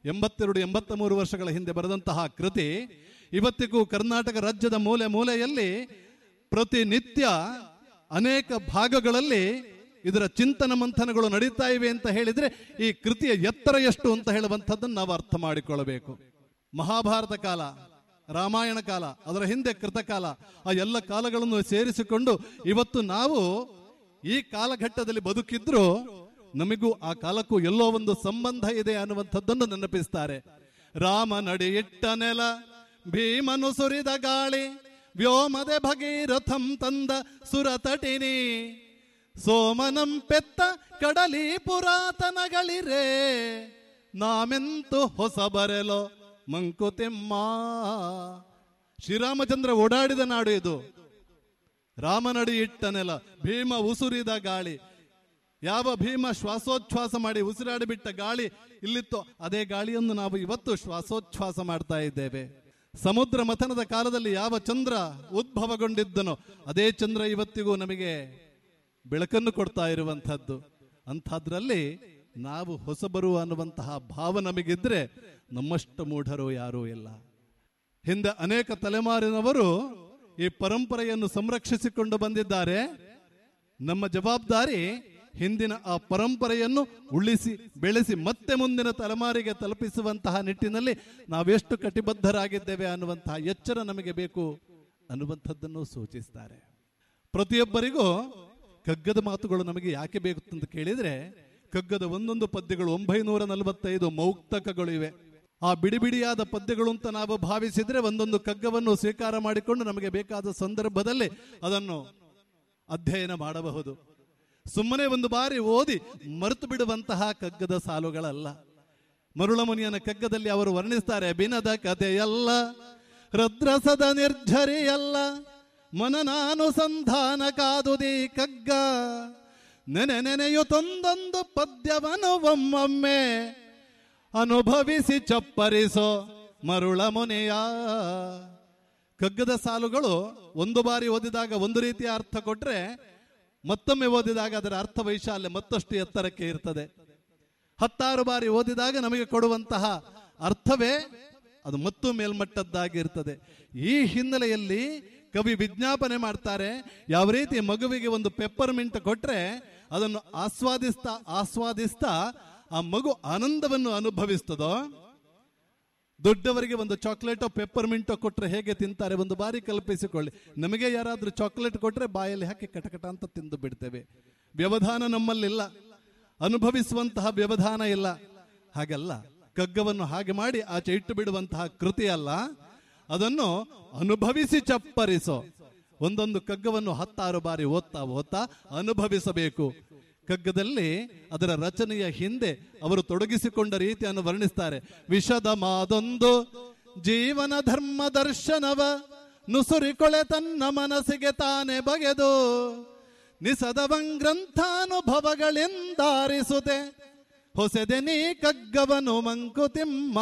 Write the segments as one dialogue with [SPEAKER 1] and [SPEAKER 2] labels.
[SPEAKER 1] ಎಂಬತ್ತೆರಡು ಎಂಬತ್ತ ಮೂರು ವರ್ಷಗಳ ಹಿಂದೆ ಬರೆದಂತಹ ಕೃತಿ ಇವತ್ತಿಗೂ ಕರ್ನಾಟಕ ರಾಜ್ಯದ ಮೂಲೆ ಮೂಲೆಯಲ್ಲಿ ಪ್ರತಿನಿತ್ಯ ಅನೇಕ ಭಾಗಗಳಲ್ಲಿ ಇದರ ಚಿಂತನ ಮಂಥನಗಳು ನಡೀತಾ ಇವೆ ಅಂತ ಹೇಳಿದ್ರೆ ಈ ಕೃತಿಯ ಎತ್ತರ ಎಷ್ಟು ಅಂತ ಹೇಳುವಂಥದ್ದನ್ನು ನಾವು ಅರ್ಥ ಮಾಡಿಕೊಳ್ಳಬೇಕು ಮಹಾಭಾರತ ಕಾಲ ರಾಮಾಯಣ ಕಾಲ ಅದರ ಹಿಂದೆ ಕೃತಕಾಲ ಆ ಎಲ್ಲ ಕಾಲಗಳನ್ನು ಸೇರಿಸಿಕೊಂಡು ಇವತ್ತು ನಾವು ಈ ಕಾಲಘಟ್ಟದಲ್ಲಿ ಬದುಕಿದ್ರು ನಮಗೂ ಆ ಕಾಲಕ್ಕೂ ಎಲ್ಲೋ ಒಂದು ಸಂಬಂಧ ಇದೆ ಅನ್ನುವಂಥದ್ದನ್ನು ನೆನಪಿಸ್ತಾರೆ ರಾಮ ನಡೆಯಿಟ್ಟ ನೆಲ ಭೀಮನು ಸುರಿದ ಗಾಳಿ ವ್ಯೋಮದೆ ಭಗೀರಥಂ ತಂದ ಸುರತಟಿನಿ ಸೋಮನಂ ಪೆತ್ತ ಕಡಲಿ ಪುರಾತನಗಳಿರೇ ನಾಮೆಂತು ಹೊಸ ಬರೆಲೋ ಮಂಕುತಿಮ್ಮ ಶ್ರೀರಾಮಚಂದ್ರ ಓಡಾಡಿದ ನಾಡು ಇದು ರಾಮನಡಿ ಇಟ್ಟ ನೆಲ ಭೀಮ ಉಸುರಿದ ಗಾಳಿ ಯಾವ ಭೀಮ ಶ್ವಾಸೋಚ್ಛ್ವಾಸ ಮಾಡಿ ಉಸಿರಾಡಿ ಬಿಟ್ಟ ಗಾಳಿ ಇಲ್ಲಿತ್ತು ಅದೇ ಗಾಳಿಯನ್ನು ನಾವು ಇವತ್ತು ಶ್ವಾಸೋಚ್ಛ್ವಾಸ ಮಾಡ್ತಾ ಇದ್ದೇವೆ ಸಮುದ್ರ ಮಥನದ ಕಾಲದಲ್ಲಿ ಯಾವ ಚಂದ್ರ ಉದ್ಭವಗೊಂಡಿದ್ದನೋ ಅದೇ ಚಂದ್ರ ಇವತ್ತಿಗೂ ನಮಗೆ ಬೆಳಕನ್ನು ಕೊಡ್ತಾ ಇರುವಂತಹದ್ದು ಅಂಥದ್ರಲ್ಲಿ ನಾವು ಹೊಸಬರು ಅನ್ನುವಂತಹ ಭಾವ ನಮಗಿದ್ರೆ ನಮ್ಮಷ್ಟು ಮೂಢರು ಯಾರೂ ಇಲ್ಲ ಹಿಂದೆ ಅನೇಕ ತಲೆಮಾರಿನವರು ಈ ಪರಂಪರೆಯನ್ನು ಸಂರಕ್ಷಿಸಿಕೊಂಡು ಬಂದಿದ್ದಾರೆ ನಮ್ಮ ಜವಾಬ್ದಾರಿ ಹಿಂದಿನ ಆ ಪರಂಪರೆಯನ್ನು ಉಳಿಸಿ ಬೆಳೆಸಿ ಮತ್ತೆ ಮುಂದಿನ ತಲೆಮಾರಿಗೆ ತಲುಪಿಸುವಂತಹ ನಿಟ್ಟಿನಲ್ಲಿ ನಾವೆಷ್ಟು ಕಟಿಬದ್ಧರಾಗಿದ್ದೇವೆ ಅನ್ನುವಂತಹ ಎಚ್ಚರ ನಮಗೆ ಬೇಕು ಅನ್ನುವಂಥದ್ದನ್ನು ಸೂಚಿಸ್ತಾರೆ ಪ್ರತಿಯೊಬ್ಬರಿಗೂ ಕಗ್ಗದ ಮಾತುಗಳು ನಮಗೆ ಯಾಕೆ ಬೇಕು ಅಂತ ಕೇಳಿದ್ರೆ ಕಗ್ಗದ ಒಂದೊಂದು ಪದ್ಯಗಳು ಒಂಬೈನೂರ ನಲವತ್ತೈದು ಮೌಕ್ತಕಗಳು ಇವೆ ಆ ಬಿಡಿ ಬಿಡಿಯಾದ ಪದ್ಯಗಳು ಅಂತ ನಾವು ಭಾವಿಸಿದ್ರೆ ಒಂದೊಂದು ಕಗ್ಗವನ್ನು ಸ್ವೀಕಾರ ಮಾಡಿಕೊಂಡು ನಮಗೆ ಬೇಕಾದ ಸಂದರ್ಭದಲ್ಲಿ ಅದನ್ನು ಅಧ್ಯಯನ ಮಾಡಬಹುದು ಸುಮ್ಮನೆ ಒಂದು ಬಾರಿ ಓದಿ ಮರೆತು ಬಿಡುವಂತಹ ಕಗ್ಗದ ಸಾಲುಗಳಲ್ಲ ಮರುಳಮುನಿಯನ ಕಗ್ಗದಲ್ಲಿ ಅವರು ವರ್ಣಿಸ್ತಾರೆ ಬಿನದ ಕಥೆಯಲ್ಲ ರದ್ರಸದ ನಿರ್ಝರಿಯಲ್ಲ ಮನನಾನುಸಂಧಾನ ಕಾದುದಿ ಕಗ್ಗ ನೆನೆ ನೆನೆಯುತ್ತೊಂದೊಂದು ಪದ್ಯವನ್ನು ಒಮ್ಮೊಮ್ಮೆ ಅನುಭವಿಸಿ ಚಪ್ಪರಿಸೋ ಮರುಳ ಮುನಿಯ ಕಗ್ಗದ ಸಾಲುಗಳು ಒಂದು ಬಾರಿ ಓದಿದಾಗ ಒಂದು ರೀತಿಯ ಅರ್ಥ ಕೊಟ್ರೆ ಮತ್ತೊಮ್ಮೆ ಓದಿದಾಗ ಅದರ ಅರ್ಥ ವೈಶಾಲ್ಯ ಮತ್ತಷ್ಟು ಎತ್ತರಕ್ಕೆ ಇರ್ತದೆ ಹತ್ತಾರು ಬಾರಿ ಓದಿದಾಗ ನಮಗೆ ಕೊಡುವಂತಹ ಅರ್ಥವೇ ಅದು ಮತ್ತು ಮೇಲ್ಮಟ್ಟದ್ದಾಗಿರ್ತದೆ ಈ ಹಿನ್ನೆಲೆಯಲ್ಲಿ ಕವಿ ವಿಜ್ಞಾಪನೆ ಮಾಡ್ತಾರೆ ಯಾವ ರೀತಿ ಮಗುವಿಗೆ ಒಂದು ಪೆಪ್ಪರ್ ಮಿಂಟ್ ಕೊಟ್ರೆ ಅದನ್ನು ಆಸ್ವಾದಿಸ್ತಾ ಆಸ್ವಾದಿಸ್ತಾ ಆ ಮಗು ಆನಂದವನ್ನು ಅನುಭವಿಸ್ತದೋ ದೊಡ್ಡವರಿಗೆ ಒಂದು ಚಾಕ್ಲೇಟೋ ಪೆಪ್ಪರ್ ಮಿಂಟೋ ಕೊಟ್ರೆ ಹೇಗೆ ತಿಂತಾರೆ ಒಂದು ಬಾರಿ ಕಲ್ಪಿಸಿಕೊಳ್ಳಿ ನಮಗೆ ಯಾರಾದ್ರೂ ಚಾಕ್ಲೇಟ್ ಕೊಟ್ರೆ ಬಾಯಲ್ಲಿ ಹಾಕಿ ಕಟಕಟ ಅಂತ ತಿಂದು ಬಿಡ್ತೇವೆ ವ್ಯವಧಾನ ನಮ್ಮಲ್ಲಿಲ್ಲ ಅನುಭವಿಸುವಂತಹ ವ್ಯವಧಾನ ಇಲ್ಲ ಹಾಗಲ್ಲ ಕಗ್ಗವನ್ನು ಹಾಗೆ ಮಾಡಿ ಆಚೆ ಇಟ್ಟು ಬಿಡುವಂತಹ ಕೃತಿ ಅಲ್ಲ ಅದನ್ನು ಅನುಭವಿಸಿ ಚಪ್ಪರಿಸೋ ಒಂದೊಂದು ಕಗ್ಗವನ್ನು ಹತ್ತಾರು ಬಾರಿ ಓದ್ತಾ ಓದ್ತಾ ಅನುಭವಿಸಬೇಕು ಕಗ್ಗದಲ್ಲಿ ಅದರ ರಚನೆಯ ಹಿಂದೆ ಅವರು ತೊಡಗಿಸಿಕೊಂಡ ರೀತಿಯನ್ನು ವರ್ಣಿಸ್ತಾರೆ ವಿಷದ ಮಾದೊಂದು ಜೀವನ ಧರ್ಮ ದರ್ಶನವ ನುಸುರಿಕೊಳೆ ತನ್ನ ಮನಸ್ಸಿಗೆ ತಾನೇ ಬಗೆದು ನಿಸದವಂಗ್ರಂಥಾನುಭವಗಳೆಂದಾರಿಸುತ್ತೆ ಹೊಸದೆ ನೀ ಕಗ್ಗವನು ಮಂಕುತಿಮ್ಮ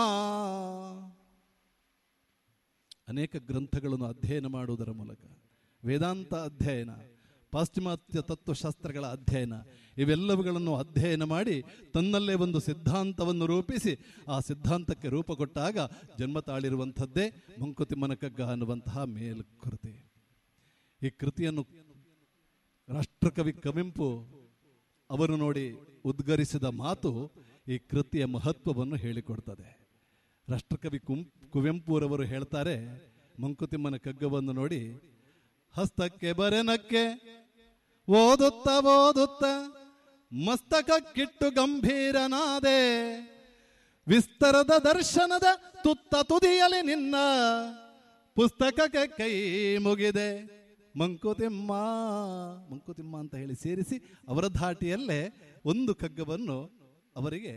[SPEAKER 1] ಅನೇಕ ಗ್ರಂಥಗಳನ್ನು ಅಧ್ಯಯನ ಮಾಡುವುದರ ಮೂಲಕ ವೇದಾಂತ ಅಧ್ಯಯನ ಪಾಶ್ಚಿಮಾತ್ಯ ತತ್ವಶಾಸ್ತ್ರಗಳ ಅಧ್ಯಯನ ಇವೆಲ್ಲವುಗಳನ್ನು ಅಧ್ಯಯನ ಮಾಡಿ ತನ್ನಲ್ಲೇ ಒಂದು ಸಿದ್ಧಾಂತವನ್ನು ರೂಪಿಸಿ ಆ ಸಿದ್ಧಾಂತಕ್ಕೆ ರೂಪ ಕೊಟ್ಟಾಗ ಜನ್ಮ ತಾಳಿರುವಂಥದ್ದೇ ಮಂಕುತಿಮ್ಮನ ಕಗ್ಗ ಅನ್ನುವಂತಹ ಮೇಲ್ಕೃತಿ ಈ ಕೃತಿಯನ್ನು ರಾಷ್ಟ್ರಕವಿ ಕವಿಂಪು ಅವರು ನೋಡಿ ಉದ್ಗರಿಸಿದ ಮಾತು ಈ ಕೃತಿಯ ಮಹತ್ವವನ್ನು ಹೇಳಿಕೊಡ್ತದೆ ರಾಷ್ಟ್ರಕವಿ ಕುಂ ಕುವೆಂಪುರವರು ಹೇಳ್ತಾರೆ ಮಂಕುತಿಮ್ಮನ ಕಗ್ಗವನ್ನು ನೋಡಿ ಹಸ್ತಕ್ಕೆ ಬರೆನಕ್ಕೆ ಓದುತ್ತ ಓದುತ್ತ ಮಸ್ತಕಕ್ಕಿಟ್ಟು ಗಂಭೀರನಾದೆ ವಿಸ್ತರದ ದರ್ಶನದ ತುತ್ತ ತುದಿಯಲಿ ನಿನ್ನ ಪುಸ್ತಕಕ್ಕೆ ಕೈ ಮುಗಿದೆ ಮಂಕುತಿಮ್ಮ ಮಂಕುತಿಮ್ಮ ಅಂತ ಹೇಳಿ ಸೇರಿಸಿ ಅವರ ಧಾಟಿಯಲ್ಲೇ ಒಂದು ಕಗ್ಗವನ್ನು ಅವರಿಗೆ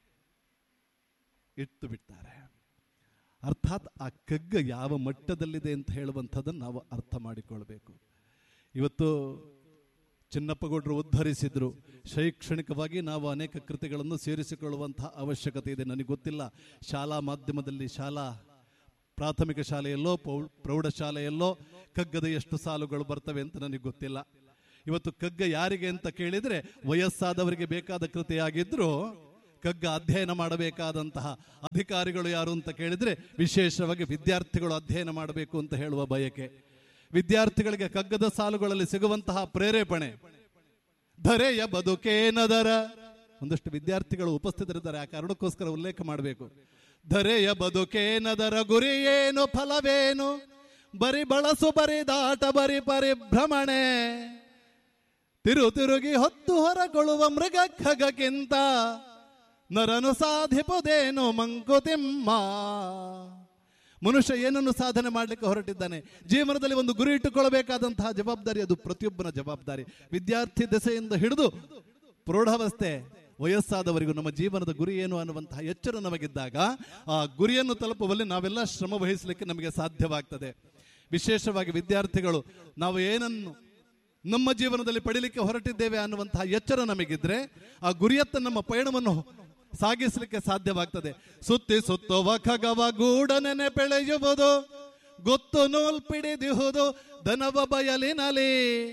[SPEAKER 1] ಇಟ್ಟು ಬಿಡ್ತಾರೆ ಅರ್ಥಾತ್ ಆ ಕಗ್ಗ ಯಾವ ಮಟ್ಟದಲ್ಲಿದೆ ಅಂತ ಹೇಳುವಂಥದ್ದನ್ನು ನಾವು ಅರ್ಥ ಮಾಡಿಕೊಳ್ಬೇಕು ಇವತ್ತು ಚಿನ್ನಪ್ಪಗೌಡರು ಉದ್ಧರಿಸಿದ್ರು ಶೈಕ್ಷಣಿಕವಾಗಿ ನಾವು ಅನೇಕ ಕೃತಿಗಳನ್ನು ಸೇರಿಸಿಕೊಳ್ಳುವಂತಹ ಅವಶ್ಯಕತೆ ಇದೆ ನನಗೆ ಗೊತ್ತಿಲ್ಲ ಶಾಲಾ ಮಾಧ್ಯಮದಲ್ಲಿ ಶಾಲಾ ಪ್ರಾಥಮಿಕ ಶಾಲೆಯಲ್ಲೋ ಪೌ- ಪ್ರೌಢಶಾಲೆಯಲ್ಲೋ ಕಗ್ಗದ ಎಷ್ಟು ಸಾಲುಗಳು ಬರ್ತವೆ ಅಂತ ನನಗೆ ಗೊತ್ತಿಲ್ಲ ಇವತ್ತು ಕಗ್ಗ ಯಾರಿಗೆ ಅಂತ ಕೇಳಿದ್ರೆ ವಯಸ್ಸಾದವರಿಗೆ ಬೇಕಾದ ಕೃತಿಯಾಗಿದ್ರೂ ಕಗ್ಗ ಅಧ್ಯಯನ ಮಾಡಬೇಕಾದಂತಹ ಅಧಿಕಾರಿಗಳು ಯಾರು ಅಂತ ಕೇಳಿದ್ರೆ ವಿಶೇಷವಾಗಿ ವಿದ್ಯಾರ್ಥಿಗಳು ಅಧ್ಯಯನ ಮಾಡಬೇಕು ಅಂತ ಹೇಳುವ ಬಯಕೆ ವಿದ್ಯಾರ್ಥಿಗಳಿಗೆ ಕಗ್ಗದ ಸಾಲುಗಳಲ್ಲಿ ಸಿಗುವಂತಹ ಪ್ರೇರೇಪಣೆ ಧರೆಯ ಬದುಕೇನದರ ಒಂದಷ್ಟು ವಿದ್ಯಾರ್ಥಿಗಳು ಉಪಸ್ಥಿತರಿದ್ದಾರೆ ಆ ಕಾರಣಕ್ಕೋಸ್ಕರ ಉಲ್ಲೇಖ ಮಾಡಬೇಕು ಧರೆಯ ಬದುಕೇನದರ ಗುರಿ ಏನು ಫಲವೇನು ಬರಿ ಬಳಸು ಬರಿ ದಾಟ ಬರಿ ಪರಿಭ್ರಮಣೆ ತಿರು ತಿರುಗಿ ಹೊತ್ತು ಹೊರಗೊಳ್ಳುವ ಮೃಗ ಖಗಕ್ಕಿಂತ ನರನು ಸಾಧಿಪುದೇನು ಮಂಕುತಿಮ್ಮ ಮನುಷ್ಯ ಏನನ್ನು ಸಾಧನೆ ಮಾಡಲಿಕ್ಕೆ ಹೊರಟಿದ್ದಾನೆ ಜೀವನದಲ್ಲಿ ಒಂದು ಗುರಿ ಇಟ್ಟುಕೊಳ್ಳಬೇಕಾದಂತಹ ಜವಾಬ್ದಾರಿ ಅದು ಪ್ರತಿಯೊಬ್ಬನ ಜವಾಬ್ದಾರಿ ವಿದ್ಯಾರ್ಥಿ ದೆಸೆಯಿಂದ ಹಿಡಿದು ಪ್ರೌಢಾವಸ್ಥೆ ವಯಸ್ಸಾದವರಿಗೂ ನಮ್ಮ ಜೀವನದ ಗುರಿ ಏನು ಅನ್ನುವಂತಹ ಎಚ್ಚರ ನಮಗಿದ್ದಾಗ ಆ ಗುರಿಯನ್ನು ತಲುಪುವಲ್ಲಿ ನಾವೆಲ್ಲ ಶ್ರಮ ವಹಿಸಲಿಕ್ಕೆ ನಮಗೆ ಸಾಧ್ಯವಾಗ್ತದೆ ವಿಶೇಷವಾಗಿ ವಿದ್ಯಾರ್ಥಿಗಳು ನಾವು ಏನನ್ನು ನಮ್ಮ ಜೀವನದಲ್ಲಿ ಪಡಿಲಿಕ್ಕೆ ಹೊರಟಿದ್ದೇವೆ ಅನ್ನುವಂತಹ ಎಚ್ಚರ ನಮಗಿದ್ರೆ ಆ ಗುರಿಯತ್ತ ನಮ್ಮ ಪಯಣವನ್ನು ಸಾಗಿಸಲಿಕ್ಕೆ ಸಾಧ್ಯವಾಗ್ತದೆ ಸುತ್ತಿ ಸುತ್ತುವ ಖಗವ ಗೂಡ ನೆನೆಪೆಳೆಯುವುದು ಗೊತ್ತು ನೂಲ್ ಪಿಡಿದಿಹುದು ದನವ ಬಯಲಿನಲಿ